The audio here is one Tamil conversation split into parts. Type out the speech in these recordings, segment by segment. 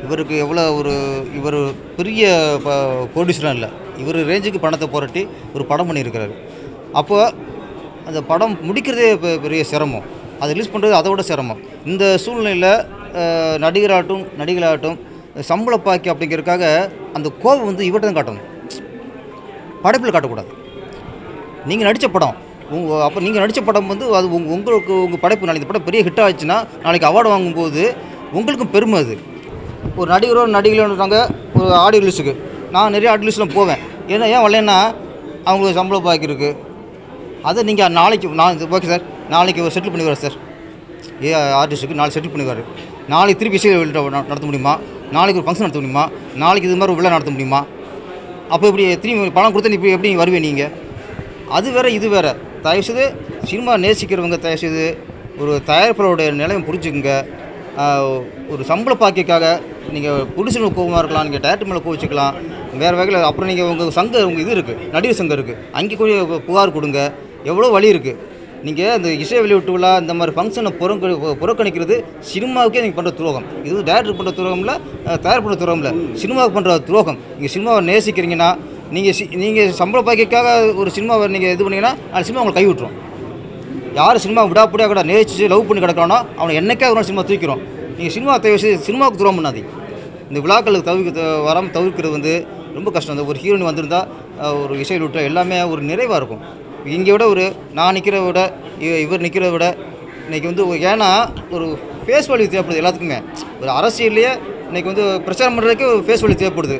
இவருக்கு எவ்வளோ ஒரு இவர் பெரிய ப்ரொடியூசரும் இல்லை இவர் ரேஞ்சுக்கு பணத்தை புரட்டி ஒரு படம் பண்ணியிருக்கிறாரு அப்போ அந்த படம் முடிக்கிறதே பெ- பெரிய சிரமம் அதை ரிலீஸ் பண்ணுறது அதை விட சிரமம் இந்த சூழ்நிலையில் அஹ், நடிகராகட்டும் நடிகளாகட்டும் சம்பள பாக்கி அப்படிங்கிறதுக்காக அந்த கோபம் வந்து இவர்கிட்ட தான் காட்டணும் படைப்பில் காட்டக்கூடாது நீங்கள் நடித்த படம் உங்க அப்போ நீங்கள் நடித்த படம் வந்து அது உங்க உங்களுக்கு உங்கள் படைப்பு நாளைக்கு இந்த படம் பெரிய ஹிட் ஆச்சுன்னா நாளைக்கு அவார்டு வாங்கும்போது உங்களுக்கும் பெருமை அது ஒரு நடிகரோ நடிகர்களோன்றாங்க ஒரு ஆடியோ ரிலீஸுக்கு நான் நிறைய ஆடியோ ரிலீஸ்லாம் போவேன் ஏன்னா ஏன் வரலன்னா அவங்களுக்கு சம்பளம் பாக்கி இருக்குது அதை நீங்கள் நாளைக்கு நான் ஓகே சார் நாளைக்கு செட்டில் பண்ணிடுவார் சார் ஏ ஆர்டிஸ்ட்டுக்கு நாளைக்கு செட்டில் பண்ணிடுவார் நாளைக்கு திருப்பி இசை வெளியிட நடத்த முடியுமா நாளைக்கு ஒரு ஃபங்க்ஷன் நடத்த முடியுமா நாளைக்கு இது மாதிரி ஒரு விழா நடத்த முடியுமா அப்போ இப்படி திரும்பி பணம் கொடுத்தா நீ இப்படி எப்படி வருவே நீங்கள் அது வேற இது வேற தயவுசெய்து சினிமா நேசிக்கிறவங்க தயவுசெய்து ஒரு தயாரிப்பாளருடைய நிலைமை புரிஞ்சுக்குங்க ஆஹ், ஒரு சம்பள பாக்கியக்காக நீங்கள் புடிசனுக்கு கோபமாக இருக்கலாம் நீங்கள் டேரக்டர் மேலே கோவிச்சுக்கலாம் வேறு வகையில் அப்புறம் நீங்கள் உங்கள் சங்கம் உங்கள் இது இருக்குது நடிகர் சங்கம் இருக்குது அங்கே போய் புகார் கொடுங்க எவ்வளோ வழி இருக்குது நீங்கள் இந்த இசை வெளியிட்டு விழா இந்த மாதிரி ஃபங்க்ஷனை புறக்க புறக்கணிக்கிறது சினிமாவுக்கே நீங்கள் பண்ணுற துரோகம் இது டேரக்டர் பண்ணுற துரோகம் இல்லை தயார் பண்ணுற துரோகம் இல்லை சினிமாவுக்கு பண்ணுற துரோகம் நீங்கள் சினிமாவை நேசிக்கிறீங்கன்னா நீங்கள் சி நீங்கள் சம்பள பாக்கியக்காக ஒரு சினிமாவை நீங்கள் இது பண்ணீங்கன்னா அந்த சினிமா உங்களை கை விட்டுரும் யார் சினிமா விடாப்படியாக கூட நேசிச்சு லவ் பண்ணி கிடக்கிறானோ அவனை என்னைக்கே ஒரு நாள் சினிமா தூக்கிறோம் நீங்கள் சினிமா தயவு செய்து சினிமாவுக்கு துரோகம் பண்ணாதீங்க இந்த விழாக்களுக்கு தவிர்க்க வராமல் தவிர்க்கிறது வந்து ரொம்ப கஷ்டம் இந்த ஒரு ஹீரோயின் வந்திருந்தா அஹ், ஒரு இசையில் விட்ட எல்லாமே ஒரு நிறைவாக இருக்கும் இங்கே விட ஒரு நான் நிற்கிறத விட இ- இவர் நிற்கிறத விட இன்றைக்கி வந்து ஒரு- ஏன்னா ஒரு ஃபேஸ் வேல்யூ தேவைப்படுது எல்லாத்துக்குமே ஒரு அரசியல்லையே இன்றைக்கி வந்து பிரச்சாரம் பண்ணுறதுக்கே ஒரு ஃபேஸ் வேல்யூ தேவைப்படுது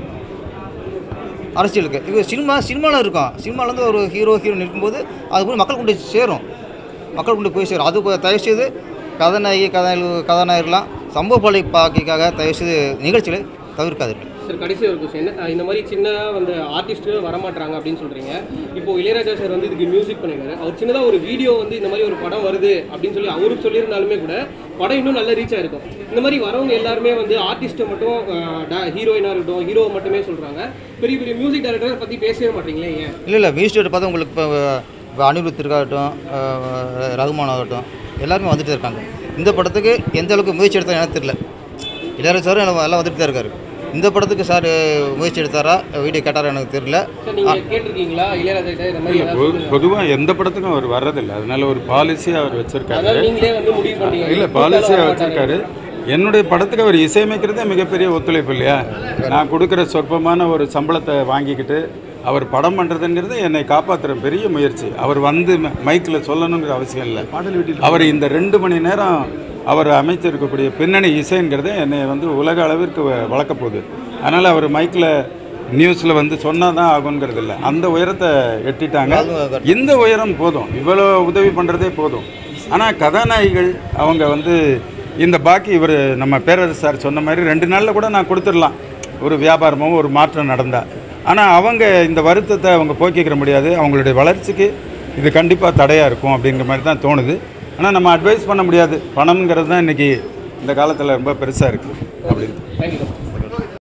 அரசியலுக்கு இது சினிமா சினிமாவில் இருக்கும் சினிமாவில் ஒரு ஹீரோ ஹீரோயின் இருக்கும்போது அது போய் மக்கள் கொண்டு போய் சேரும் மக்கள் கொண்டு போய் சேரும் அது போய் தயவு செய்து கதாநாயகி கதாநாயகி கதாநாயகர்லாம் சம்பவ பழி பாக்கிக்காக தயவு செய்து நிகழ்ச்சிகளை தவிர்க்காதீர்கள் சார் கடைசி ஒரு கொஸ்டின் இந்த மாதிரி சின்னதாக வந்து ஆர்டிஸ்ட்டு வரமாட்டாங்க அப்படின்னு சொல்கிறீங்க இப்போ இளையராஜா சார் வந்து இதுக்கு மியூசிக் பண்ணிருக்காரு அவர் சின்னதாக ஒரு வீடியோ வந்து இந்த மாதிரி ஒரு படம் வருது அப்படின்னு சொல்லி அவருக்கு சொல்லியிருந்தாலுமே கூட படம் இன்னும் நல்ல ரீச் ஆயிருக்கும் இந்த மாதிரி வரவங்க எல்லாருமே வந்து ஆர்டிஸ்ட்டை மட்டும் ஹீரோயினாக இருக்கட்டும் ஹீரோவை மட்டுமே சொல்கிறாங்க பெரிய பெரிய மியூசிக் டைரக்டரை பற்றி பேசவே மாட்டீங்களே ஏன் இல்லை இல்லை மியூசிக் பார்த்தா உங்களுக்கு இப்போ இப்போ அனிருத் இருக்காகட்டும் அஹ், ரகுமான் ஆகட்டும் எல்லாருமே வந்துட்டு இருக்காங்க இந்த படத்துக்கு எந்த அளவுக்கு முயற்சி எடுத்தா எனக்கு தெரியல இளையராஜா சாரும் எல்லாம் எல்லாம் வந்துட்டு தான் இருக்காரு இந்த படத்துக்கு சார் முயற்சி எடுத்தாரா வீடியோ கேட்டாரா எனக்கு தெரியல சார் நீங்கள் கேட்டிருக்கீங்களா இளையராஜா கிட்ட இந்த மாதிரி ஏதாவது பொதுவாக எந்த படத்துக்கும் அவர் வர்றதில்லை அதனால ஒரு பாலிசியாக அவர் வச்சிருக்காரு அதனால நீங்களே வந்து முடிவு பண்ணீங்க இல்லை பாலிசியாக வச்சிருக்காரு என்னுடைய படத்துக்கு அவர் இசையமைக்கிறதே மிகப்பெரிய ஒத்துழைப்பு இல்லையா நான் கொடுக்குற சொற்பமான ஒரு சம்பளத்தை வாங்கிக்கிட்டு அவர் படம் பண்ணுறதுங்கிறது என்னை காப்பாற்றுற பெரிய முயற்சி அவர் வந்து மைக்கில் சொல்லணுங்கிற அவசியம் இல்லை அவர் இந்த ரெண்டு மணி நேரம் அவர் அமைச்சிருக்கக்கூடிய பின்னணி இசைங்கிறது என்னை வந்து உலக அளவிற்கு வ- வளர்க்க போகுது அதனால் அவர் மைக்கில் நியூஸில் வந்து சொன்னால் தான் ஆகுங்கிறது இல்லை அந்த உயரத்தை எட்டிட்டாங்க இந்த உயரம் போதும் இவ்வளோ உதவி பண்ணுறதே போதும் ஆனால் கதாநாயகிகள் அவங்க வந்து இந்த பாக்கி இவர் நம்ம பேரரசு சார் சொன்ன மாதிரி ரெண்டு நாளில் கூட நான் கொடுத்துடலாம் ஒரு வியாபாரமோ ஒரு மாற்றம் நடந்தால் ஆனால் அவங்க இந்த வருத்தத்தை அவங்க போக்கிக்கிற முடியாது அவங்களுடைய வளர்ச்சிக்கு இது கண்டிப்பாக தடையாக இருக்கும் அப்படிங்கிற மாதிரி தான் தோணுது ஆனால் நம்ம அட்வைஸ் பண்ண முடியாது பணம்ங்கிறது தான் இன்றைக்கி இந்த காலத்தில் ரொம்ப பெருசாக இருக்குது அப்படின்னு தேங்க்யூ